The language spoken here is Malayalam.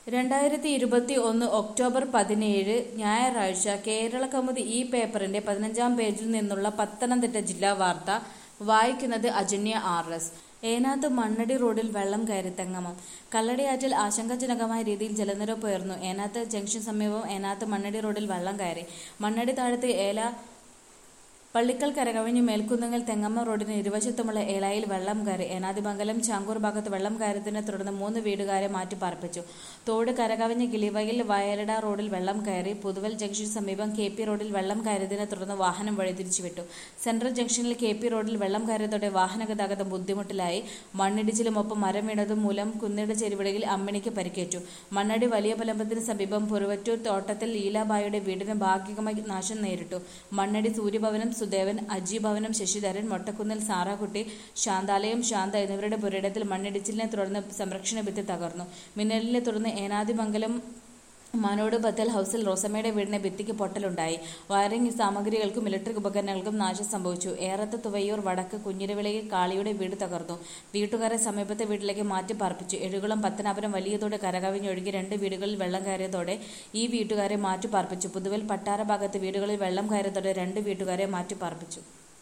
രണ്ടായിരത്തി ഇരുപത്തി ഒന്ന് ഒക്ടോബർ പതിനേഴ് ഞായറാഴ്ച കേരള കൗമുദി ഈ പേപ്പറിന്റെ പതിനഞ്ചാം പേജിൽ നിന്നുള്ള പത്തനംതിട്ട ജില്ലാ വാർത്ത വായിക്കുന്നത് അജന്യ ആർ എസ് ഏനാത്ത് മണ്ണടി റോഡിൽ വെള്ളം കയറി തെങ്ങമം കല്ലടിയാറ്റിൽ ആശങ്കാജനകമായ രീതിയിൽ ജലനിരപ്പ് ഉയർന്നു ഏനാത്ത് ജംഗ്ഷൻ സമീപം ഏനാത്ത് മണ്ണടി റോഡിൽ വെള്ളം കയറി മണ്ണടി താഴത്ത് ഏല പള്ളിക്കൽ കരകവിഞ്ഞ് മേൽക്കുന്നുങ്ങൽ തെങ്ങമ്മ റോഡിന് ഇരുവശത്തുമുള്ള ഏലായിൽ വെള്ളം കയറി ഏനാദിമംഗലം ചാങ്കൂർ ഭാഗത്ത് വെള്ളം കയറിയതിനെ തുടർന്ന് മൂന്ന് വീടുകാരെ മാറ്റിപ്പാർപ്പിച്ചു തോട് കരകവിഞ്ഞ് കിളിവയിൽ വയലട റോഡിൽ വെള്ളം കയറി പുതുവൽ ജംഗ്ഷന് സമീപം കെ പി റോഡിൽ വെള്ളം കയറിയതിനെ തുടർന്ന് വാഹനം വഴിതിരിച്ചുവിട്ടു സെൻട്രൽ ജംഗ്ഷനിൽ കെ പി റോഡിൽ വെള്ളം കയറിയതോടെ വാഹന ഗതാഗതം ബുദ്ധിമുട്ടിലായി മണ്ണിടിച്ചിലും ഒപ്പം മരം വീണതും മൂലം കുന്നിയുടെ ചെരുവിടയിൽ അമ്മിണിക്ക് പരിക്കേറ്റു മണ്ണടി വലിയ പലമ്പത്തിന് സമീപം പുറവറ്റൂർ തോട്ടത്തിൽ ലീലാബായിയുടെ വീടിന് ഭാഗികമായി നാശം നേരിട്ടു മണ്ണടി സൂര്യഭവനം സുദേവൻ അജി ഭവനം ശശിധരൻ മൊട്ടക്കുന്നിൽ സാറാക്കുട്ടി ശാന്താലയം ശാന്ത എന്നിവരുടെ പുരയിടത്തിൽ മണ്ണിടിച്ചിലിനെ തുടർന്ന് സംരക്ഷണ ഭിത്തി തകർന്നു മിന്നലിനെ തുടർന്ന് ഏനാദിമംഗലം മാനോട് ബത്തൽ ഹൌസിൽ റോസമ്മയുടെ വീടിന് ഭിത്തിക്ക് പൊട്ടലുണ്ടായി വയറിംഗ് സാമഗ്രികൾക്കും ഇലക്ട്രിക് ഉപകരണങ്ങൾക്കും നാശം സംഭവിച്ചു ഏറത്ത് തുവയ്യൂർ വടക്ക് കുഞ്ഞിരവിളയിൽ കാളിയുടെ വീട് തകർന്നു വീട്ടുകാരെ സമീപത്തെ വീട്ടിലേക്ക് മാറ്റി പാർപ്പിച്ചു എഴുകുളം പത്തനാപുരം വലിയതോട് കരകവിഞ്ഞൊഴുകി രണ്ട് വീടുകളിൽ വെള്ളം കയറിയതോടെ ഈ വീട്ടുകാരെ മാറ്റി പാർപ്പിച്ചു പുതുവൽ പട്ടാര ഭാഗത്ത് വീടുകളിൽ വെള്ളം കയറിയതോടെ രണ്ട് വീട്ടുകാരെ മാറ്റി പാർപ്പിച്ചു